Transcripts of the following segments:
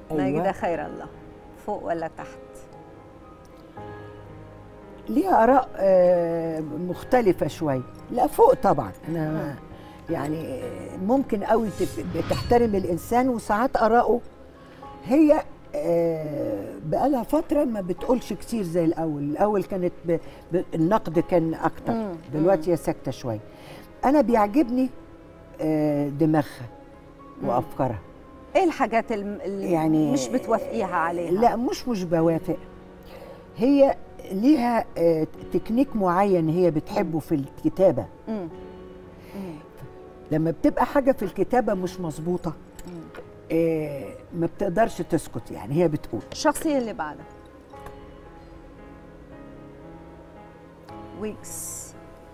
ماجدة خير الله فوق ولا تحت ليها اراء آه، مختلفه شويه لا فوق طبعا انا يعني ممكن قوي تف- بتحترم الانسان وساعات اراءه هي آه، بقالها فتره ما بتقولش كتير زي الاول الاول كانت ب... ب... النقد كان اكتر مم. دلوقتي هي ساكته شويه انا بيعجبني آه، دماغها وافكارها ايه الحاجات الم- اللي يعني مش بتوافقيها عليها لا مش مش بوافق هي ليها آه، تكنيك معين هي بتحبه في الكتابه مم. مم. لما بتبقى حاجه في الكتابه مش مظبوطه مم. آه، ما بتقدرش تسكت يعني هي بتقول الشخصية اللي بعدها ويكس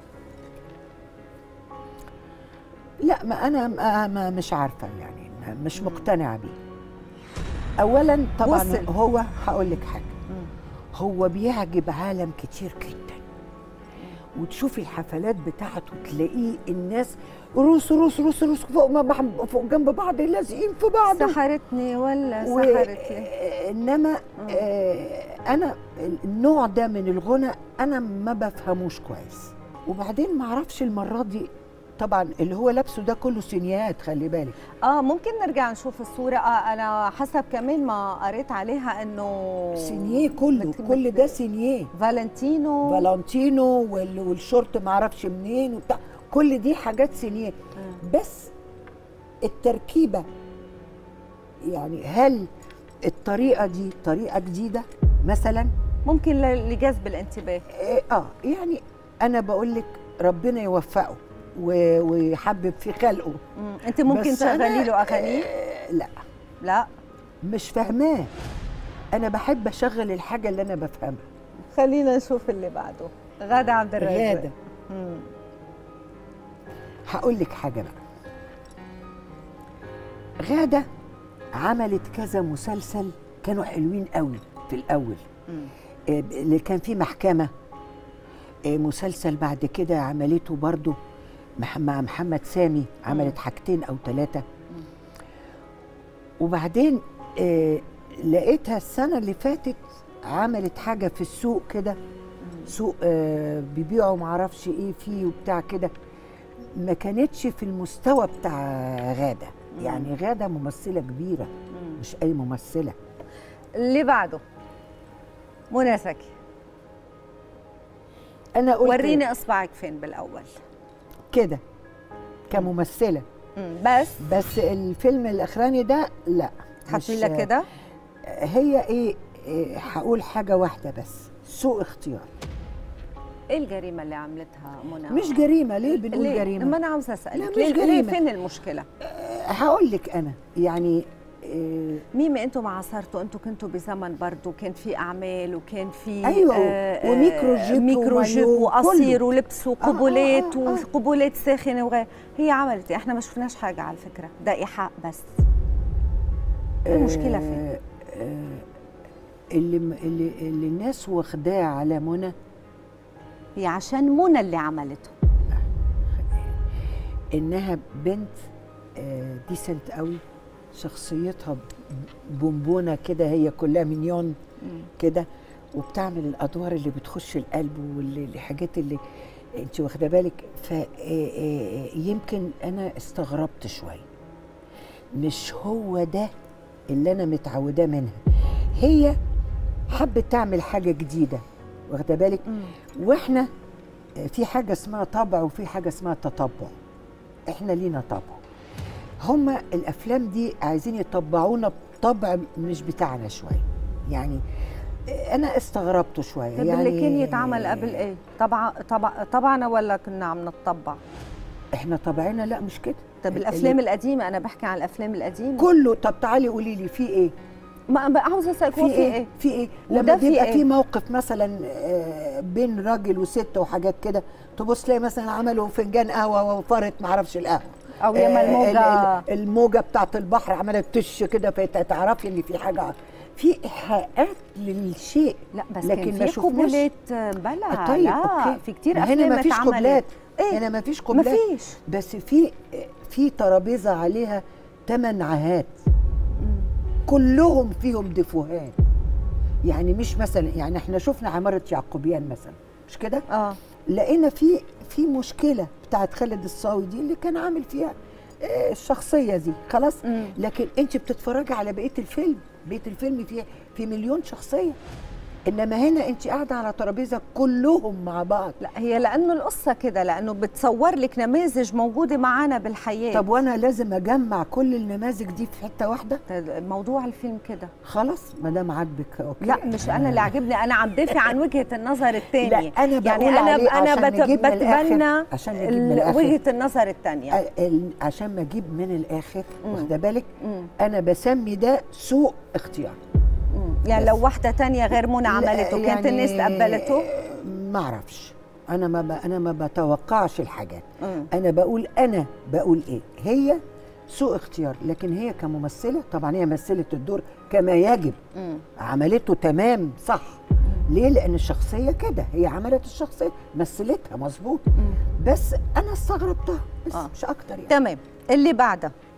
لا ما انا ما ما مش عارفه يعني ما- مش مقتنعه بيه اولا طبعا وصل. هو هقول لك حاجه مم. هو بيعجب عالم كتير جدا وتشوفي الحفلات بتاعته تلاقيه الناس روس روس روس روس فوق ما بح- فوق جنب بعض لازقين في بعض سحرتني ولا و- سحرتني آه، انما آه، انا النوع ده من الغنى انا ما بفهموش كويس وبعدين ما اعرفش المره دي طبعا اللي هو لابسه ده كله سينيات خلي بالك اه ممكن نرجع نشوف الصورة آه انا حسب كمان ما قريت عليها انه سينيه كله بت- كل بت- ده سينيه فالنتينو فالنتينو وال- والشورت ما اعرفش منين وبتاع كل دي حاجات سينيه آه. بس التركيبه يعني هل الطريقه دي طريقه جديده مثلا ممكن ل- لجذب الانتباه اه آه، يعني انا بقول لك ربنا يوفقه و- ويحبب في خلقه مم. انت ممكن بس أنا، تشغلي له اغانيه آه، لا لا مش فاهماه انا بحب اشغل الحاجه اللي انا بفهمها خلينا نشوف اللي بعده غادة عبد الرازق غاده مم. هقول لك حاجه بقى غاده عملت كذا مسلسل كانوا حلوين قوي في الاول مم. آه، اللي كان فيه محكمه آه، مسلسل بعد كده عملته برضو مع مع محمد سامي عملت حاجتين او ثلاثه وبعدين آه، لقيتها السنه اللي فاتت عملت حاجه في السوق كده سوق آه، بيبيعوا معرفش ايه فيه وبتاع كده ما كانتش في المستوى بتاع غاده يعني غاده ممثله كبيره مم. مش اي ممثله اللي بعده منى زكي انا قلت وريني اصبعك فين بالاول كده كممثله مم. بس بس الفيلم الاخراني ده لا حطي مش- لك كده هي ايه إيه، هقول حاجه واحده بس سوء اختيار ايه الجريمه اللي عملتها منى مش جريمه ليه بنقول ليه؟ جريمه ما انا عاوزه اسالك لا، مش ليه, ليه جريمة. فين المشكله هقول لك انا يعني إيه، ميمي انتم مع عصرتوا انتم كنتوا بزمن برضه كان في اعمال وكان في أيوة، وميكرو جيب ميكرو جيب ومايو، وقصير كله. ولبس آه، وقبولات آه، آه. وقبولات ساخنه وغير هي عملت إيه؟ احنا ما شفناش حاجه على فكره ده ايحاء بس إيه المشكله فين آه، آه، اللي اللي اللي الناس واخداه على منى هي عشان منى اللي عملته انها بنت ديسنت قوي شخصيتها بونبونه كده هي كلها مليون كده وبتعمل الادوار اللي بتخش القلب والحاجات اللي انت واخده بالك فيمكن انا استغربت شويه مش هو ده اللي انا متعوده منها هي حبت تعمل حاجه جديده واخده بالك واحنا في حاجه اسمها طبع وفي حاجه اسمها تطبع احنا لينا طبع هما الافلام دي عايزين يطبعونا بطبع مش بتاعنا شويه يعني انا استغربته شويه طب يعني اللي كان يتعمل قبل ايه طبعا طبعا طبعنا ولا كنا عم نتطبع احنا طبعنا لا مش كده طب الافلام القديمه انا بحكي عن الافلام القديمه كله طب تعالي قولي لي في ايه ما ما عاوزه اسالك في هو في ايه ايه في ايه وده لما في بيبقى إيه؟ في موقف مثلا آه، بين راجل وست وحاجات كده تبص تلاقي مثلا عملوا فنجان قهوه وفرت معرفش القهوه او ياما آه، ال- الموجه ال- الموجه بتاعت البحر عملت تش كده فتعرفي ان في حاجه في ايحاءات للشيء لا بس لكن كان ما في شفناش- قبولات بلا طيب لا اوكي في كتير ما افلام هنا ما فيش اتعملت. قبلات ايه هنا ما فيش ما قبلات فيش بس في في ترابيزه عليها ثمان عاهات مم. كلهم فيهم ديفوهات يعني مش مثلا يعني احنا شفنا عماره يعقوبيان مثلا مش كده اه لقينا في في مشكله بتاعت خالد الصاوي دي اللي كان عامل فيها آه، الشخصيه دي خلاص مم. لكن انت بتتفرجي على بقيه الفيلم بقيه الفيلم فيه في مليون شخصيه انما هنا انت قاعده على ترابيزه كلهم مع بعض لا هي لانه القصه كده لانه بتصور لك نماذج موجوده معنا بالحياه طب وانا لازم اجمع كل النماذج دي في حته واحده موضوع الفيلم كده خلاص ما دام عاجبك اوكي لا مش انا اللي عاجبني انا عم دافع عن وجهه النظر الثانيه لا انا بقول يعني انا عليه انا عشان بت- نجيب من بتبنى الآخر. عشان نجيب من ال- الآخر. وجهه النظر الثانيه ال- ال- عشان ما اجيب من الاخر مم. واخده بالك مم. انا بسمي ده سوء اختيار يعني بس. لو واحده تانية غير منى لا، عملته كانت يعني الناس تقبلته ما اعرفش انا ما ب... انا ما بتوقعش الحاجات مم. انا بقول انا بقول ايه هي سوء اختيار لكن هي كممثله طبعا هي مثلت الدور كما يجب مم. عملته تمام صح ليه لان الشخصيه كده هي عملت الشخصيه مثلتها مظبوط مم. بس انا استغربتها بس آه. مش اكتر يعني تمام اللي بعدها